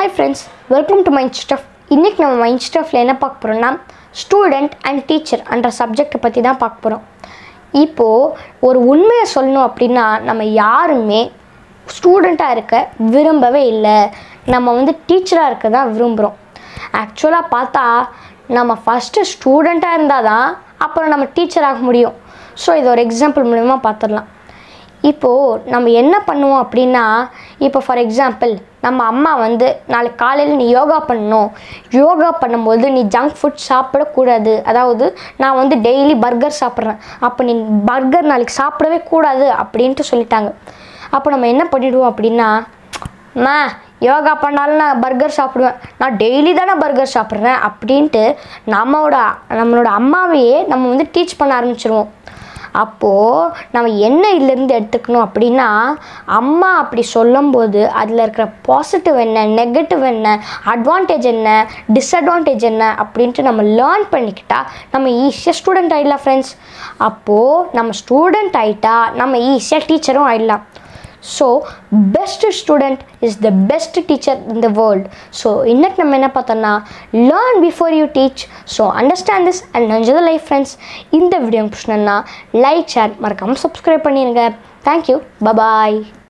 hi friends welcome to mind stuff இன்றைக்கி நம்ம mind ஸ்டஃப்பில் என்ன பார்க்க போகிறோம்னா ஸ்டூடெண்ட் அண்ட் டீச்சர் என்ற சப்ஜெக்டை பற்றி தான் பார்க்க போகிறோம் இப்போது ஒரு உண்மையை சொல்லணும் அப்படின்னா நம்ம யாருமே ஸ்டூடெண்ட்டாக இருக்க விரும்பவே இல்லை நம்ம வந்து டீச்சராக இருக்க தான் விரும்புகிறோம் ஆக்சுவலாக பார்த்தா நம்ம ஃபஸ்ட்டு ஸ்டூடெண்ட்டாக இருந்தால் தான் அப்புறம் நம்ம டீச்சர் ஆக முடியும் ஸோ இது ஒரு எக்ஸாம்பிள் மூலிமா பார்த்துடலாம் இப்போது நம்ம என்ன பண்ணுவோம் அப்படின்னா இப்போ ஃபார் எக்ஸாம்பிள் நம்ம அம்மா வந்து நாளைக்கு காலையில் நீ யோகா பண்ணணும் யோகா பண்ணும்போது நீ ஜங்க் ஃபுட் சாப்பிடக்கூடாது அதாவது நான் வந்து டெய்லி பர்கர் சாப்பிட்றேன் அப்போ நீ பர்கர் நாளைக்கு சாப்பிடவே கூடாது அப்படின்ட்டு சொல்லிட்டாங்க அப்போ நம்ம என்ன பண்ணிடுவோம் அப்படின்னா அம்மா யோகா பண்ணாலும் நான் பர்கர் சாப்பிடுவேன் நான் டெய்லி தானே பர்கர் சாப்பிட்றேன் அப்படின்ட்டு நம்மளோட நம்மளோட அம்மாவையே நம்ம வந்து டீச் பண்ண ஆரம்பிச்சிருவோம் அப்போது நம்ம என்ன இதுலேருந்து எடுத்துக்கணும் அப்படின்னா அம்மா அப்படி சொல்லும்போது அதில் இருக்கிற பாசிட்டிவ் என்ன நெகட்டிவ் என்ன அட்வான்டேஜ் என்ன டிஸ்அட்வான்டேஜ் என்ன அப்படின்ட்டு நம்ம லேர்ன் பண்ணிக்கிட்டா நம்ம ஈஸியாக ஸ்டூடெண்ட் ஆகிடலாம் ஃப்ரெண்ட்ஸ் அப்போது நம்ம ஸ்டூடெண்ட் ஆகிட்டா நம்ம ஈஸியாக டீச்சரும் ஆகிடலாம் so best student is the best teacher in the world so இன்னைக்கு நம்ம என்ன பார்த்தோம்னா learn before you teach so understand this and நஞ்சது லைஃப் ஃப்ரெண்ட்ஸ் இந்த வீடியோ பிடிச்சினா லைக் ஷேர் மறக்காமல் சப்ஸ்கிரைப் பண்ணிடுங்க தேங்க்யூ பபாய்